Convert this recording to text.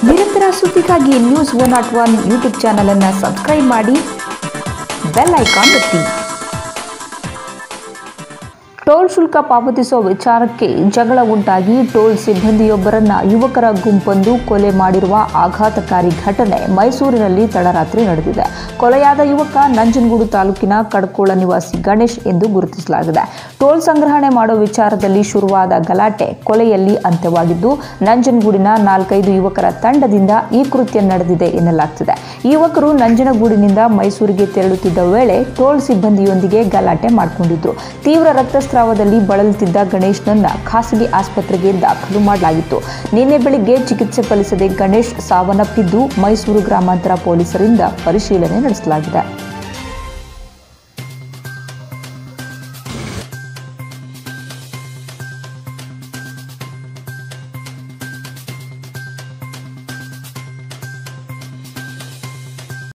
ನಿರಂತರ ಸುದ್ದಿಗಾಗಿ news one not one YouTube channel ಅನ್ನು ಸಬ್ಸ್ಕ್ರೈಬ್ ಮಾಡಿ ಬೆಲ್ ಐಕಾನ್ ಒತ್ತಿ ಟೋಲ್ ಶುಲ್ಕ ಪಾವತಿಸುವ ವಿಚಾರಕ್ಕೆ ಜಗಳ ಉಂಟಾಗಿ ಟೋಲ್ ಸಿಬ್ಬಂದಿಯೊಬ್ಬರನ್ನ ಯುವಕರ ಗುಂಪೊಂದು ಕೊಲೆ ಮಾಡಿರುವ ಆಘಾತಕಾರಿ ಘಟನೆ ಮೈಸೂರಿನಲ್ಲಿ ತಡರಾತ್ರಿ ನಡೆದಿದೆ ಕೊಲೆಯಾದ ಯುವಕ ನಂಜನಗೂಡು ತಾಲೂಕಿನ ಕಡ್ಕೋಳ ನಿವಾಸಿ ಗಣೇಶ್ ಎಂದು ಗುರುತಿಸಲಾಗಿದೆ ಟೋಲ್ ಸಂಗ್ರಹಣೆ ಮಾಡೋ ವಿಚಾರದಲ್ಲಿ ಶುರುವಾದ ಗಲಾಟೆ ಕೊಲೆಯಲ್ಲಿ ಅಂತ್ಯವಾಗಿದ್ದು ನಂಜನಗೂಡಿನ ನಾಲ್ಕೈದು ಯುವಕರ ತಂಡದಿಂದ ಈ ಕೃತ್ಯ ನಡೆದಿದೆ ಎನ್ನಲಾಗ್ತಿದೆ ಈ ಯುವಕರು ನಂಜನಗೂಡಿನಿಂದ ಮೈಸೂರಿಗೆ ತೆರಳುತ್ತಿದ್ದ ವೇಳೆ ಟೋಲ್ ಸಿಬ್ಬಂದಿಯೊಂದಿಗೆ ಗಲಾಟೆ ಮಾಡಿಕೊಂಡಿದ್ರು ತೀವ್ರ ರಕ್ತಸ್ರಾವದಲ್ಲಿ ಬಳಲುತ್ತಿದ್ದ ಗಣೇಶ್ನನ್ನ ಖಾಸಗಿ ಆಸ್ಪತ್ರೆಗೆ ದಾಖಲು ಮಾಡಲಾಗಿತ್ತು ನಿನ್ನೆ ಬೆಳಿಗ್ಗೆ ಚಿಕಿತ್ಸೆ ಫಲಿಸದೆ ಗಣೇಶ್ ಸಾವನ್ನಪ್ಪಿದ್ದು ಮೈಸೂರು ಗ್ರಾಮಾಂತರ ಪೊಲೀಸರಿಂದ ಪರಿಶೀಲನೆ ನಡೆಸಲಾಗಿದೆ